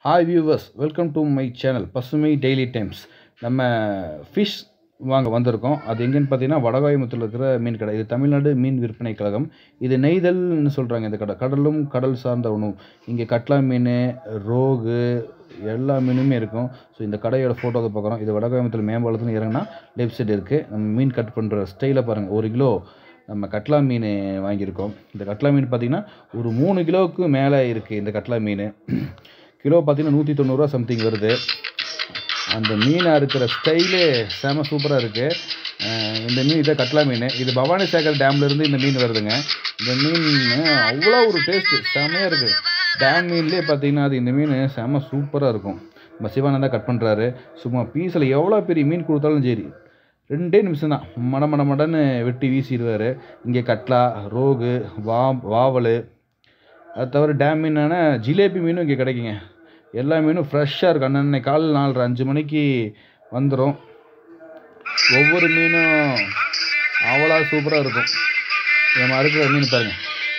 hi viewers welcome to my channel Pasumai daily times நம்ம fish வாங்க வந்திருக்கோம் அது எங்கேன்னு பார்த்தீங்கன்னா வடகாயமுத்தில் இருக்கிற மீன் கடை இது தமிழ்நாடு மீன் விற்பனை கழகம் இது நெய்தல்னு சொல்கிறாங்க இந்த கடை கடலும் கடல் சார்ந்த உணவு இங்கே கட்லா மீன் ரோகு எல்லா மீனுமே இருக்கும் ஸோ இந்த கடையோட ஃபோட்டோவை பார்க்குறோம் இது வடகாயமுத்தில் மேம்பாலத்தில் இறங்கினா லெஃப்ட் சைடு இருக்குது நம்ம மீன் கட் பண்ணுற ஸ்டைலை பாருங்கள் ஒரு கிலோ நம்ம கட்லா மீன் வாங்கியிருக்கோம் இந்த கட்லா மீன் பார்த்திங்கன்னா ஒரு மூணு கிலோவுக்கு மேலே இருக்குது இந்த கட்லா மீன் கிலோ பார்த்திங்கன்னா நூற்றி தொண்ணூறுரூவா சம்திங் வருது அந்த மீனாக இருக்கிற ஸ்டைலே செம சூப்பராக இருக்குது இந்த மீன் இதை கட்லா மீன் இது பவானி சாகர் டேம்லேருந்து இந்த மீன் வருதுங்க இந்த மீன் அவ்வளோ ஒரு டேஸ்ட்டு செமையாக இருக்குது டேம் மீன்லேயே பார்த்தீங்கன்னா அது இந்த மீன் செம சூப்பராக இருக்கும் நம்ம சிவானந்தா கட் பண்ணுறாரு சும்மா பீஸில் எவ்வளோ பெரிய மீன் கொடுத்தாலும் சரி ரெண்டே நிமிஷம் தான் மட மட மடன்னு வெட்டி வீசிடுவார் இங்கே கட்லா ரோகு வா வாவல் அது தவிர டேம் மீனான ஜிலேபி மீனும் இங்கே கிடைக்குங்க எல்லா மீனும் ஃப்ரெஷ்ஷாக இருக்கும் அன்னன்னை காலையில் நாலரை அஞ்சு மணிக்கு வந்துடும் ஒவ்வொரு மீனும் அவ்வளோ சூப்பராக இருக்கும் நம்ம அறுக்கிற மீன் பாருங்கள்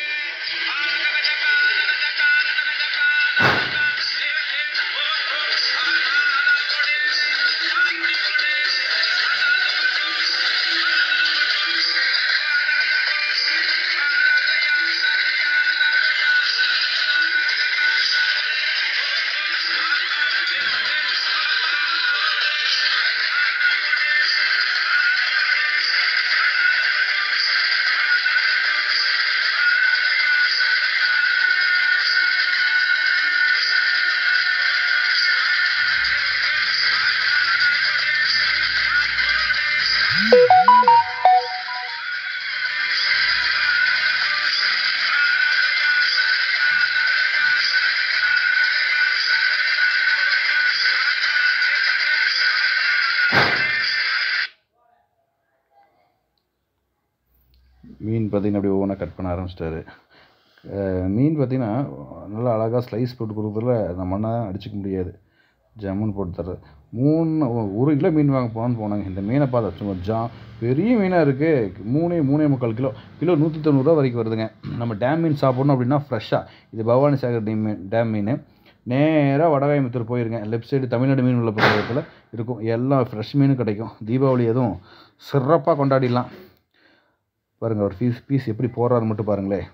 மீன் பார்த்திங்கன்னா அப்படியே ஒவ்வொன்றா கட் பண்ண ஆரம்பிச்சிட்டாரு மீன் பார்த்திங்கன்னா நல்லா அழகாக ஸ்லைஸ் போட்டு கொடுக்குறதுல நம்ம அண்ணா அடிச்சிக்க முடியாது ஜம்முன்னு போட்டு தர்றது மூணு ஒரு கிலோ மீன் வாங்க போகலான்னு போனாங்க இந்த மீனை பார்த்தா சும்மா ஜா பெரிய மீனாக இருக்குது மூணே மூணே முக்கால் கிலோ கிலோ நூற்றி தொண்ணூறுரூவா வரைக்கும் வருதுங்க நம்ம டேம் மீன் சாப்பிட்ணும் அப்படின்னா ஃப்ரெஷ்ஷாக இது பவானி சாகர் டேம் மீன் டேம் மீன் நேராக வடகாயமுத்தூர் போயிருங்க லெஃப்ட் சைடு தமிழ்நாடு மீன் உள்ள பக்கத்தில் இருக்கும் எல்லா ஃப்ரெஷ் மீனும் கிடைக்கும் தீபாவளி எதுவும் சிறப்பாக கொண்டாடிடலாம் பாருங்கள் ஒரு பீஸ் பீஸ் எப்படி போடுறாரு மட்டும் பாருங்களேன்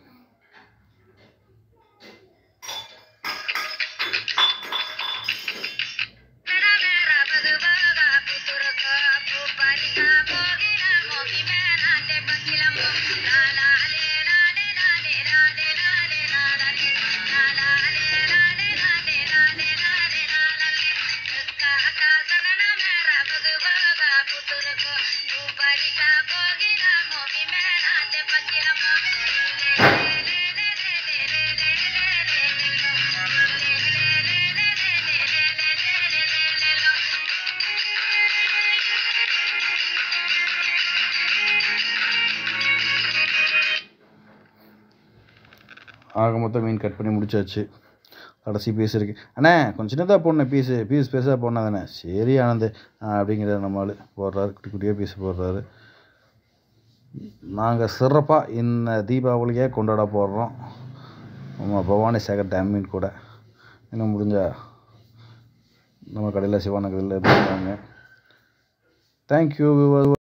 ஆக மொத்தம் மீன் கட் பண்ணி முடிச்சாச்சு கடைசி பீஸ் இருக்குது அண்ணே கொஞ்சம் சின்னதாக போடணும் பீஸு பீஸ் பெருசாக போடணும் தானே சரி ஆனந்து அப்படிங்கிற நம்ம ஆள் போடுறாரு குட்டி குட்டியாக பீஸ் போடுறாரு நாங்கள் சிறப்பாக இந்த தீபாவளியே கொண்டாட போடுறோம் நம்ம பவானி சேகர் டேம் மீன் கூட இன்னும் முடிஞ்சால் நம்ம கடையில் சிவானகரில் இருந்தாங்க தேங்க்யூ